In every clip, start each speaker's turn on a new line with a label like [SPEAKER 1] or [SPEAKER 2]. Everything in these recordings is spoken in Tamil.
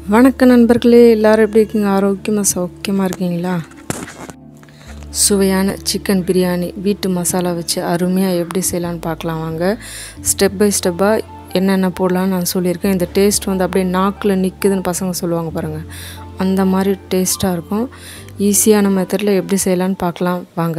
[SPEAKER 1] வணக்க நண்பர்களே எல்லாரும் எப்படி இருக்கீங்க ஆரோக்கியமாக சௌக்கியமாக இருக்கீங்களா சுவையான சிக்கன் பிரியாணி வீட்டு மசாலா வச்சு அருமையாக எப்படி செய்யலான்னு பார்க்கலாம் வாங்க ஸ்டெப் பை ஸ்டெப்பாக என்னென்ன போடலான்னு நான் சொல்லியிருக்கேன் இந்த டேஸ்ட் வந்து அப்படியே நாக்கில் நிற்குதுன்னு பசங்க சொல்லுவாங்க பாருங்கள் அந்த மாதிரி டேஸ்ட்டாக இருக்கும் ஈஸியான மெத்தடில் எப்படி செய்யலான்னு பார்க்கலாம் வாங்க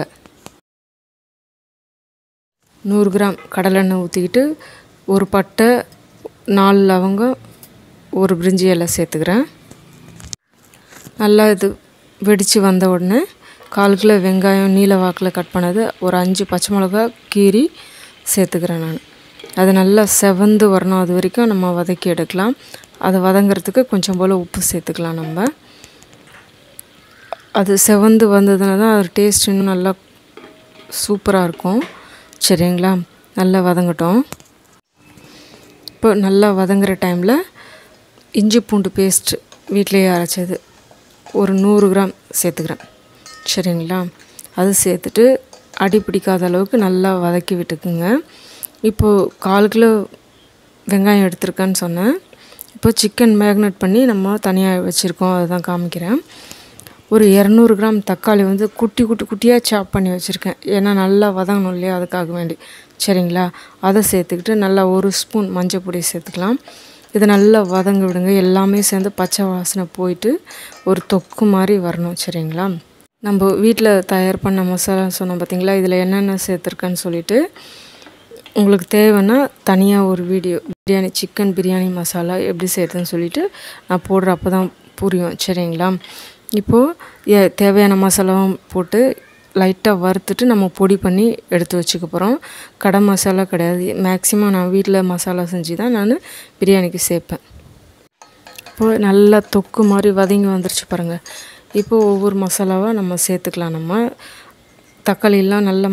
[SPEAKER 1] நூறு கிராம் கடலெண்ணெய் ஊற்றிக்கிட்டு ஒரு பட்டை நாலு லவங்கம் ஒரு பிரிஞ்சி இலை சேர்த்துக்கிறேன் நல்லா இது வெடித்து வந்த உடனே கால் கிலோ வெங்காயம் நீல வாக்கில் கட் பண்ணது ஒரு அஞ்சு பச்சை மிளகா கீரி சேர்த்துக்கிறேன் நான் அது நல்லா செவந்து வரணும் அது வரைக்கும் நம்ம வதக்கி எடுக்கலாம் அதை வதங்கிறதுக்கு கொஞ்சம் போல் உப்பு சேர்த்துக்கலாம் நம்ம அது செவந்து வந்ததுனா தான் அது டேஸ்ட் இன்னும் நல்லா சூப்பராக இருக்கும் சரிங்களா நல்லா வதங்கட்டும் இப்போ நல்லா வதங்குற டைமில் இஞ்சி பூண்டு பேஸ்ட் வீட்டிலேயே அரைச்சது ஒரு நூறு கிராம் சேர்த்துக்கிறேன் சரிங்களா அது சேர்த்துட்டு அடி பிடிக்காத அளவுக்கு நல்லா வதக்கி விட்டுக்குங்க இப்போது கால் கிலோ வெங்காயம் எடுத்திருக்கேன்னு சொன்னேன் இப்போ சிக்கன் மேக்னேட் பண்ணி நம்ம தனியாக வச்சுருக்கோம் அதுதான் காமிக்கிறேன் ஒரு இரநூறு கிராம் தக்காளி வந்து குட்டி குட்டி குட்டியாக சாப் பண்ணி வச்சுருக்கேன் ஏன்னா நல்லா வதங்கணும் இல்லையா அதுக்காக வேண்டி சரிங்களா அதை சேர்த்துக்கிட்டு நல்லா ஒரு ஸ்பூன் மஞ்சள் பொடி சேர்த்துக்கலாம் இதை நல்லா வதங்க விடுங்க எல்லாமே சேர்ந்து பச்சை வாசனை போயிட்டு ஒரு தொக்கு மாதிரி வரணும் சரிங்களா நம்ம வீட்டில் தயார் பண்ண மசாலா சொன்னோம் பார்த்தீங்களா இதில் என்னென்ன சேர்த்துருக்கேன்னு சொல்லிட்டு உங்களுக்கு தேவைன்னா தனியாக ஒரு வீடியோ பிரியாணி சிக்கன் பிரியாணி மசாலா எப்படி செய்கிறதுன்னு சொல்லிட்டு நான் போடுற அப்போ தான் புரியும் சரிங்களா இப்போது தேவையான மசாலாவும் போட்டு லைட்டாக வறுத்துட்டு நம்ம பொடி பண்ணி எடுத்து வச்சுக்க போகிறோம் கடை மசாலா கிடையாது மேக்ஸிமம் நான் வீட்டில் மசாலா செஞ்சு தான் நான் பிரியாணிக்கு சேர்ப்பேன் இப்போது நல்லா தொக்கு மாதிரி வதங்கி வந்துருச்சு பாருங்கள் இப்போது ஒவ்வொரு மசாலாவாக நம்ம சேர்த்துக்கலாம் நம்ம தக்காளியெல்லாம் நல்லா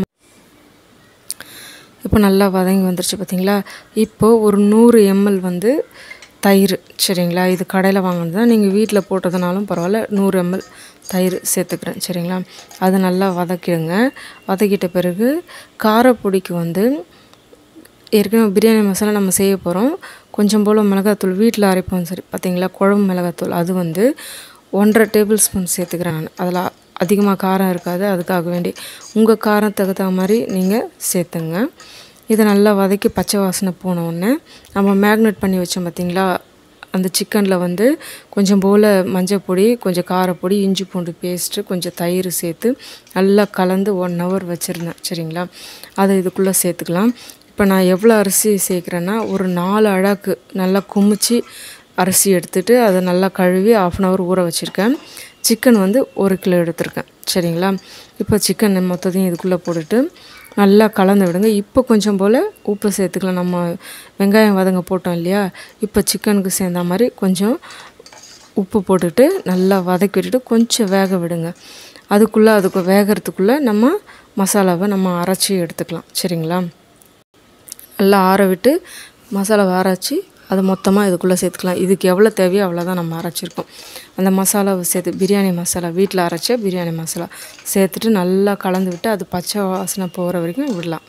[SPEAKER 1] இப்போ நல்லா வதங்கி வந்துருச்சு பார்த்தீங்களா இப்போது ஒரு நூறு எம்எல் வந்து தயிர் சரிங்களா இது கடையில் வாங்கினது தான் நீங்கள் வீட்டில் போட்டதுனாலும் பரவாயில்ல நூறு எம்எல் தயிர் சேர்த்துக்கிறேன் சரிங்களா அதை நல்லா வதக்கிடுங்க வதக்கிட்ட பிறகு காரப்பொடிக்கு வந்து ஏற்கனவே பிரியாணி மசாலா நம்ம செய்ய போகிறோம் கொஞ்சம் போல் மிளகாத்தூள் வீட்டில் அரைப்போம் சரி பார்த்தீங்களா குழம்பு மிளகாத்தூள் அது வந்து ஒன்றரை டேபிள் ஸ்பூன் சேர்த்துக்கிறேன் நான் அதில் அதிகமாக காரம் இருக்காது அதுக்காக வேண்டி உங்கள் காரத்துக்கு தகுந்த மாதிரி நீங்கள் சேர்த்துங்க இதை நல்லா வதக்கி பச்சை வாசனை போன உடனே நம்ம மேக்னேட் பண்ணி வச்சோம் பார்த்திங்களா அந்த சிக்கனில் வந்து கொஞ்சம் போல் மஞ்சள் பொடி கொஞ்சம் காரப்பொடி இஞ்சி பூண்டு பேஸ்ட்டு கொஞ்சம் தயிர் சேர்த்து நல்லா கலந்து ஒன் ஹவர் வச்சுருந்தேன் சரிங்களா அதை இதுக்குள்ளே சேர்த்துக்கலாம் இப்போ நான் எவ்வளோ அரிசி சேர்க்குறேன்னா ஒரு நாலு அழாக்கு நல்லா குமிச்சு அரிசி எடுத்துகிட்டு அதை நல்லா கழுவி ஆஃப் அன் ஹவர் ஊற வச்சுருக்கேன் சிக்கன் வந்து ஒரு கிலோ எடுத்திருக்கேன் சரிங்களா இப்போ சிக்கன் மொத்தத்தையும் இதுக்குள்ளே போட்டுட்டு நல்லா கலந்து விடுங்க இப்போ கொஞ்சம் போல் உப்பு சேர்த்துக்கலாம் நம்ம வெங்காயம் வதங்க போட்டோம் இல்லையா இப்போ சிக்கனுக்கு சேர்ந்த மாதிரி கொஞ்சம் உப்பு போட்டுட்டு நல்லா வதக்கி விட்டுட்டு கொஞ்சம் வேக விடுங்க அதுக்குள்ளே அதுக்கு வேகிறதுக்குள்ளே நம்ம மசாலாவை நம்ம அரைச்சி எடுத்துக்கலாம் சரிங்களா நல்லா ஆற விட்டு மசாலாவை அரைச்சி அதை மொத்தமாக இதுக்குள்ளே சேர்த்துக்கலாம் இதுக்கு எவ்வளோ தேவையோ அவ்வளோதான் நம்ம அரைச்சிருக்கோம் அந்த மசாலாவை சேர்த்து பிரியாணி மசாலா வீட்டில் அரைச்ச பிரியாணி மசாலா சேர்த்துட்டு நல்லா கலந்து விட்டு அது பச்சை வாசனை போகிற வரைக்கும் விடலாம்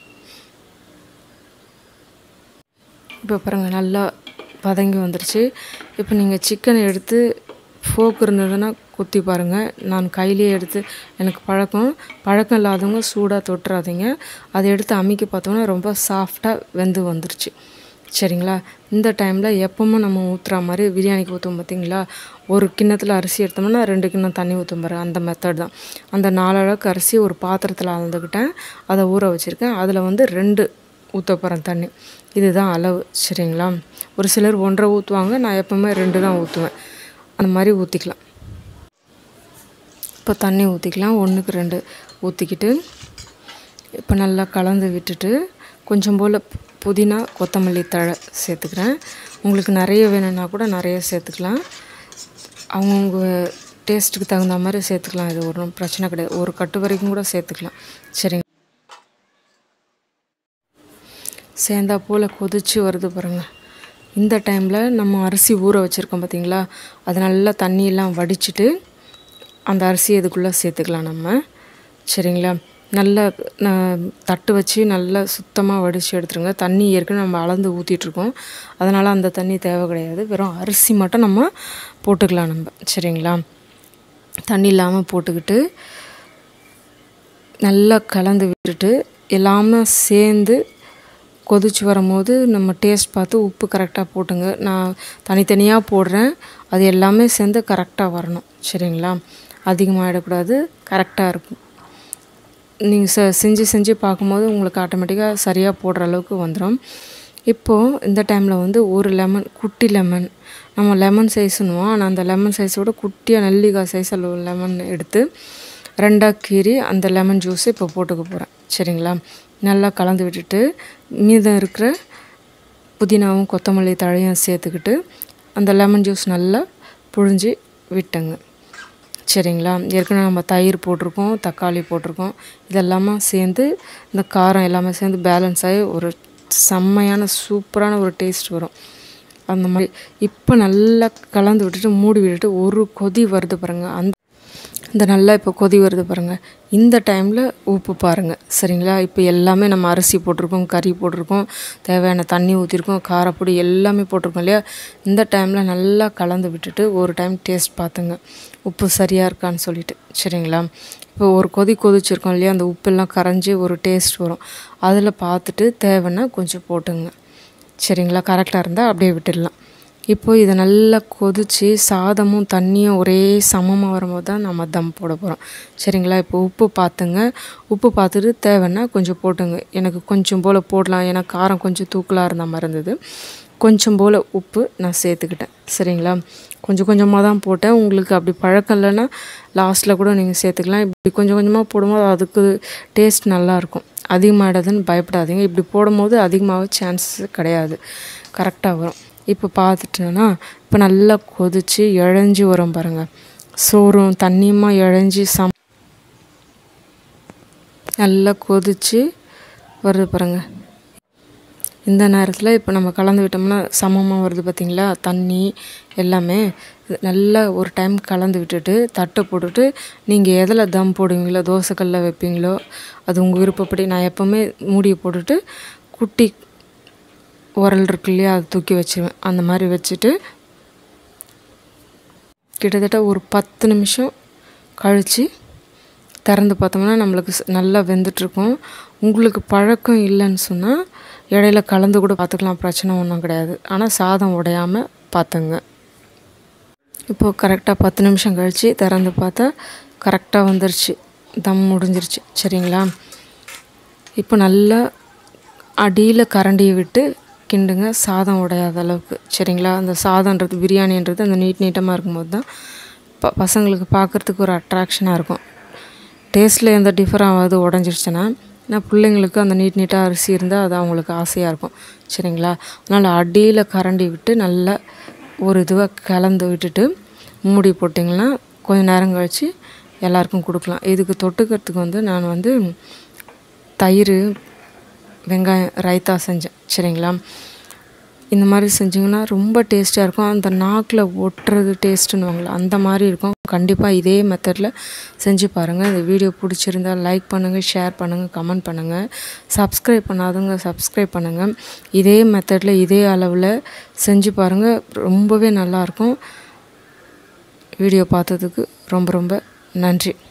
[SPEAKER 1] இப்போ பாருங்கள் நல்லா வதங்கி வந்துருச்சு இப்போ நீங்கள் சிக்கனை எடுத்து ஃபோக் இருந்ததுன்னா குத்தி பாருங்கள் நான் கையிலேயே எடுத்து எனக்கு பழக்கம் பழக்கம் இல்லாதவங்க சூடாக தொட்டுறாதீங்க அதை எடுத்து அமைக்க பார்த்தோன்னா ரொம்ப சாஃப்டாக வெந்து வந்துருச்சு சரிங்களா இந்த டைமில் எப்பவும் நம்ம ஊற்றுற மாதிரி பிரியாணிக்கு ஊற்றும் பார்த்தீங்களா ஒரு கிண்ணத்தில் அரிசி எடுத்தோம்னா ரெண்டு கிண்ணம் தண்ணி ஊற்றும் பாரு அந்த மெத்தட் தான் அந்த நாலளவுக்கு அரிசி ஒரு பாத்திரத்தில் அளந்துக்கிட்டேன் அதை ஊற வச்சுருக்கேன் அதில் வந்து ரெண்டு ஊற்ற போகிறேன் தண்ணி இதுதான் அளவு சரிங்களா ஒரு சிலர் ஒன்றரை ஊற்றுவாங்க நான் எப்போவுமே ரெண்டு தான் ஊற்றுவேன் அந்த மாதிரி ஊற்றிக்கலாம் இப்போ தண்ணி ஊற்றிக்கலாம் ஒன்றுக்கு ரெண்டு ஊற்றிக்கிட்டு இப்போ நல்லா கலந்து விட்டுட்டு கொஞ்சம் போல் புதினா கொத்தமல்லி தழை சேர்த்துக்கிறேன் உங்களுக்கு நிறைய வேணும்னா கூட நிறைய சேர்த்துக்கலாம் அவங்கவுங்க டேஸ்ட்டுக்கு தகுந்த மாதிரி சேர்த்துக்கலாம் இது ஒன்றும் பிரச்சனை கிடையாது ஒரு கட்டு வரைக்கும் கூட சேர்த்துக்கலாம் சரிங்க சேர்ந்தா போல் கொதிச்சு வருது பாருங்கள் இந்த டைமில் நம்ம அரிசி ஊற வச்சுருக்கோம் பார்த்தீங்களா அது நல்லா தண்ணியெல்லாம் வடிச்சிட்டு அந்த அரிசி இதுக்குள்ளே சேர்த்துக்கலாம் நம்ம சரிங்களா நல்லா நான் தட்டு வச்சு நல்லா சுத்தமாக வடித்து எடுத்துருங்க தண்ணி ஏற்கனவே நம்ம அளந்து ஊற்றிட்டுருக்கோம் அதனால் அந்த தண்ணி தேவை கிடையாது வெறும் அரிசி மட்டும் நம்ம போட்டுக்கலாம் நம்ம சரிங்களா தண்ணி இல்லாமல் போட்டுக்கிட்டு நல்லா கலந்து விட்டுட்டு எல்லாமே சேர்ந்து கொதிச்சு வரும்போது நம்ம டேஸ்ட் பார்த்து உப்பு கரெக்டாக போட்டுங்க நான் தனித்தனியாக போடுறேன் அது எல்லாமே சேர்ந்து கரெக்டாக வரணும் சரிங்களா அதிகமாகிடக்கூடாது கரெக்டாக இருக்கும் நீங்கள் செ செஞ்சு செஞ்சு பார்க்கும்போது உங்களுக்கு ஆட்டோமேட்டிக்காக சரியாக போடுற அளவுக்கு வந்துடும் இப்போது இந்த டைமில் வந்து ஒரு லெமன் குட்டி லெமன் நம்ம லெமன் சைஸ்னுவோம் ஆனால் அந்த லெமன் சைஸோட குட்டியாக நெல்லிக்காய் சைஸில் ஒரு லெமன் எடுத்து ரெண்டாக கீறி அந்த லெமன் ஜூஸை இப்போ போட்டுக்க போகிறேன் சரிங்களா நல்லா கலந்து விட்டுட்டு மீதம் இருக்கிற புதினாவும் கொத்தமல்லி தழையும் சேர்த்துக்கிட்டு அந்த லெமன் ஜூஸ் நல்லா புழிஞ்சு விட்டுங்க சரிங்களா ஏற்கனவே நம்ம தயிர் போட்டிருக்கோம் தக்காளி போட்டிருக்கோம் இதெல்லாமே சேர்ந்து இந்த காரம் எல்லாமே சேர்ந்து பேலன்ஸ் ஆகி ஒரு செம்மையான சூப்பரான ஒரு டேஸ்ட் வரும் அந்த மாதிரி இப்போ நல்லா கலந்து விட்டுட்டு மூடி விட்டுட்டு ஒரு கொதி வருது பாருங்கள் அந்த இந்த நல்லா இப்போ கொதி வருது பாருங்கள் இந்த டைமில் உப்பு பாருங்கள் சரிங்களா இப்போ எல்லாமே நம்ம அரிசி போட்டிருக்கோம் கறி போட்டிருக்கோம் தேவையான தண்ணி ஊற்றிருக்கோம் காரப்பொடி எல்லாமே போட்டிருக்கோம் இல்லையா இந்த டைமில் நல்லா கலந்து விட்டுட்டு ஒரு டைம் டேஸ்ட் பார்த்துங்க உப்பு சரியாக இருக்கான்னு சொல்லிட்டு சரிங்களா இப்போ ஒரு கொதி கொதிச்சிருக்கோம் இல்லையா அந்த உப்பெல்லாம் கரைஞ்சி ஒரு டேஸ்ட் வரும் அதில் பார்த்துட்டு தேவைன்னா கொஞ்சம் போட்டுங்க சரிங்களா கரெக்டாக இருந்தால் அப்படியே விட்டுடலாம் இப்போ இதை நல்லா கொதித்து சாதமும் தண்ணியும் ஒரே சமமாக வரும்போது தான் நம்ம தம் போட போகிறோம் சரிங்களா இப்போ உப்பு பார்த்துங்க உப்பு பார்த்துட்டு தேவைன்னா கொஞ்சம் போட்டுங்க எனக்கு கொஞ்சம் போல் போடலாம் ஏன்னா காரம் கொஞ்சம் தூக்கலாக இருந்த மாதிரி இருந்தது கொஞ்சம் போல் உப்பு நான் சேர்த்துக்கிட்டேன் சரிங்களா கொஞ்சம் கொஞ்சமாக தான் போட்டேன் உங்களுக்கு அப்படி பழக்கம் இல்லைன்னா லாஸ்ட்டில் கூட நீங்கள் சேர்த்துக்கலாம் இப்படி கொஞ்சம் கொஞ்சமாக போடும்போது அதுக்கு டேஸ்ட் நல்லாயிருக்கும் அதிகமாகிடாதுன்னு பயப்படாதீங்க இப்படி போடும்போது அதிகமாக சான்ஸ் கிடையாது கரெக்டாக வரும் இப்போ பார்த்துட்டோன்னா இப்போ நல்லா கொதித்து இழஞ்சி வரும் பாருங்கள் சோறும் தண்ணியுமா இழஞ்சி சம் நல்லா கொதித்து வருது பாருங்கள் இந்த நேரத்தில் இப்போ நம்ம கலந்து விட்டோம்னா சமமாக வருது பார்த்திங்களா தண்ணி எல்லாமே நல்லா ஒரு டைம் கலந்து விட்டுட்டு தட்டை போட்டுட்டு நீங்கள் எதில் தம் போடுவீங்களோ தோசைக்கல்ல வைப்பீங்களோ அது உங்கள் விருப்பப்படி நான் எப்போவுமே மூடியை போட்டுட்டு குட்டி உரல் இருக்கு இல்லையா அதை தூக்கி வச்சுருவேன் அந்த மாதிரி வச்சுட்டு கிட்டத்தட்ட ஒரு பத்து நிமிஷம் கழித்து திறந்து பார்த்தோம்னா நம்மளுக்கு நல்லா வெந்துட்டுருக்கும் உங்களுக்கு பழக்கம் இல்லைன்னு சொன்னால் இடையில கலந்து கூட பார்த்துக்கலாம் பிரச்சனை ஒன்றும் கிடையாது ஆனால் சாதம் உடையாமல் பார்த்துங்க இப்போது கரெக்டாக பத்து நிமிஷம் கழித்து திறந்து பார்த்தா கரெக்டாக வந்துருச்சு தம் முடிஞ்சிருச்சு சரிங்களா இப்போ நல்லா அடியில் கரண்டியை விட்டு கிண்டுங்க சாதம் உடையாத அளவுக்கு சரிங்களா அந்த சாதன்றது பிரியாணின்றது அந்த நீட் நீட்டமாக இருக்கும்போது தான் ப பசங்களுக்கு பார்க்குறதுக்கு ஒரு அட்ராக்ஷனாக இருக்கும் டேஸ்ட்டில் எந்த டிஃபர் ஆகாது உடஞ்சிருச்சுன்னா ஏன்னா பிள்ளைங்களுக்கு அந்த நீட் நீட்டாக அரிசி இருந்தால் அது அவங்களுக்கு ஆசையாக இருக்கும் சரிங்களா அதனால் அடியில் கரண்டி விட்டு நல்லா ஒரு இதுவாக கலந்து விட்டுட்டு மூடி போட்டிங்கன்னா கொஞ்சம் நேரம் கழித்து எல்லாருக்கும் கொடுக்கலாம் இதுக்கு தொட்டுக்கிறதுக்கு வந்து நான் வந்து தயிர் வெங்காயம் ரைத்தா செஞ்சேன் சரிங்களா இந்த மாதிரி செஞ்சிங்கன்னா ரொம்ப டேஸ்ட்டாக இருக்கும் அந்த நாக்கில் ஒட்டுறது டேஸ்ட்டுன்னுவாங்களே அந்த மாதிரி இருக்கும் கண்டிப்பாக இதே மெத்தடில் செஞ்சு பாருங்கள் இந்த வீடியோ பிடிச்சிருந்தா லைக் பண்ணுங்கள் ஷேர் பண்ணுங்கள் கமெண்ட் பண்ணுங்கள் சப்ஸ்கிரைப் பண்ணாதவங்க சப்ஸ்கிரைப் பண்ணுங்கள் இதே மெத்தடில் இதே அளவில் செஞ்சு பாருங்கள் ரொம்பவே நல்லாயிருக்கும் வீடியோ பார்த்ததுக்கு ரொம்ப ரொம்ப நன்றி